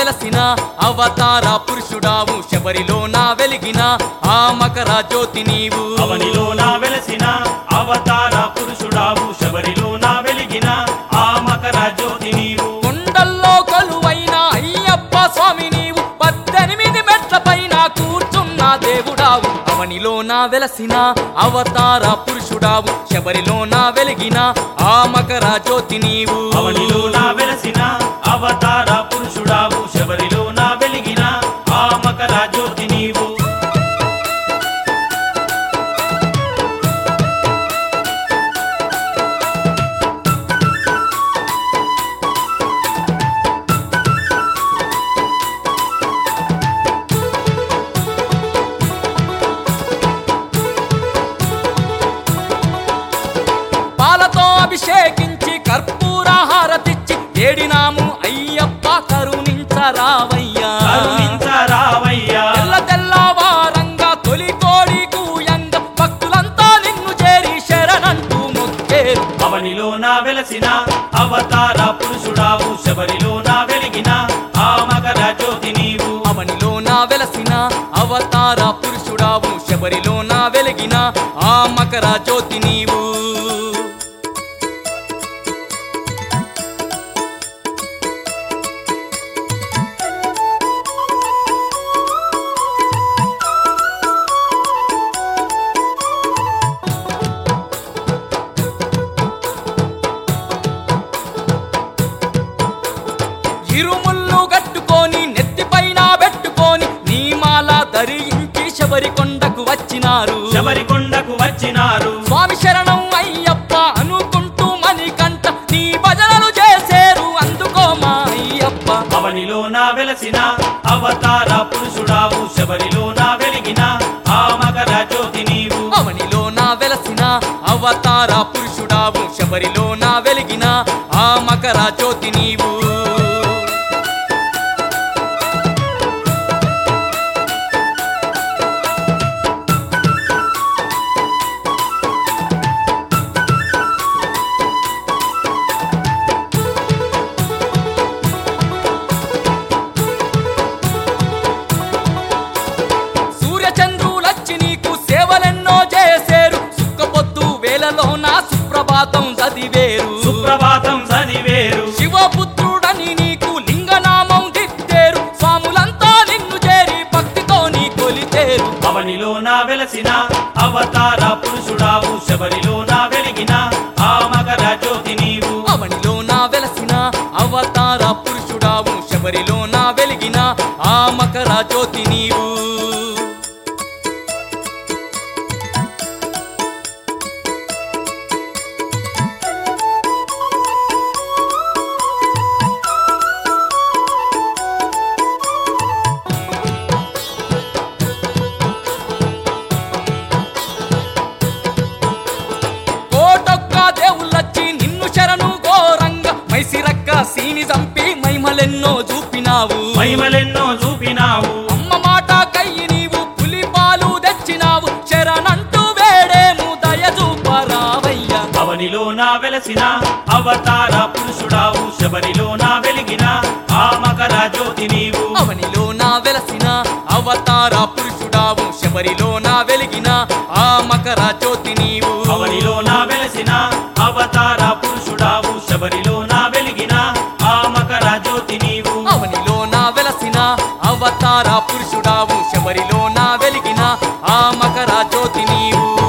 వెలసిన అవతార పురుషుడావు శబరిలో నా వెలిగిన ఆ మకర జ్యోతి నీవు అవనిలో నా వెలసిన అవతార పురుషుడావు శబరిలో నా వెలిగిన ఆ మకర జ్యోతి నీవు కొండల్లో కొలువైన అయ్యప్ప స్వామి నీవు పద్దెనిమిది మెట్ల పైన కూర్చున్న దేవుడావు అవనిలో నా వెలసిన అవతార పురుషుడావు శబరిలో నా వెలిగిన ఆ మకర జ్యోతి నీవు అవనిలో నా వెలసిన అవతార పురుషుడావు శబరిలో నా వెలిగిన ఆ మకర జ్యోతి నీవు పాలతో అభిషేకించి కర్పూర హారతిచ్చి ఏడినాము అయ్యప్ప కరుణించరావయ్యా కరుణించరావయ్యా తెల్ల తెల్లవారంగా తొలి కోడి కూయంగ భక్తులంతా నిన్ను చేరి శరణంటూ మొక్కేరు అవనిలో నా వెలసిన అవతార పురుషుడావు శబరిలో నా వెలిగిన ఆ మకర జ్యోతి నీవు అవనిలో నా వెలసిన అవతార పురుషుడావు శబరిలో నా వెలిగిన ఆ మకర జ్యోతి నీవు ఇరుముళ్ళు కట్టుకొని నెత్తిపైన పెట్టుకొని నీ మాల ధరించి శబరి కొండకు వచ్చినారు శబరి కొండకు వచ్చినారు స్వామి శరణం అయ్యప్ప అనుకుంటూ మణికంఠ నీ భజనలు చేసేరు అందుకో మా అయ్యప్ప అవనిలో నా వెలసిన అవతార పురుషుడావు శబరిలో నా వెలిగిన ఆ మకర జ్యోతి నీవు అవనిలో నా వెలసిన అవతార పురుషుడావు శబరిలో నా వెలిగిన ఆ మకర జ్యోతి నీవు సూర్యచంద్రులచ్చి నీకు సేవలెన్నో చేసేరు సుక్కపొద్దు వేలలో నా సుప్రభాతం చదివేరు సుప్రభాతం చదివేరు శివపుత్రుడని నీకు లింగనామం దిద్దేరు స్వాములంతా నిన్ను చేరి భక్తితో నీ కొలిచేరు అవనిలో నా వెలసిన అవతార పురుషుడావు శబరిలో నా వెలిగిన ఆ మకర జ్యోతి నీవు అవనిలో నా వెలసిన అవతార పురుషుడావు శబరిలో నా వెలిగిన ఆ మకర జ్యోతి నీవు కోటొక్క దేవుళ్ళొచ్చి నిన్ను శరణు ఘోరంగ మైసిరక్క సీని చంపి మైమలెన్నో చూపినావు మహిమలెన్నో చూపినావు అమ్మ మాట కయ్యి నీవు పులి పాలు తెచ్చినావు శరణంటూ వేడేము దయ చూపరావయ్య అవనిలో నా వెలసిన అవతార పురుషుడావు శబరిలో నా వెలిగిన ఆ మకర జ్యోతి నీవు అవనిలో నా వెలసిన అవతార పురుషుడావు శబరిలో నా వెలిగిన ఆ మకర జ్యోతి నీవు అవనిలో నా వెలసిన అవతార పురుషుడావు శబరిలో నా వెలిగిన ఆ మకర జ్యోతి నీవు అవనిలో నా వెలసిన అవతార పురుషుడావు శబరిలో నా వెలిగిన ఆ మకర జ్యోతి నీవు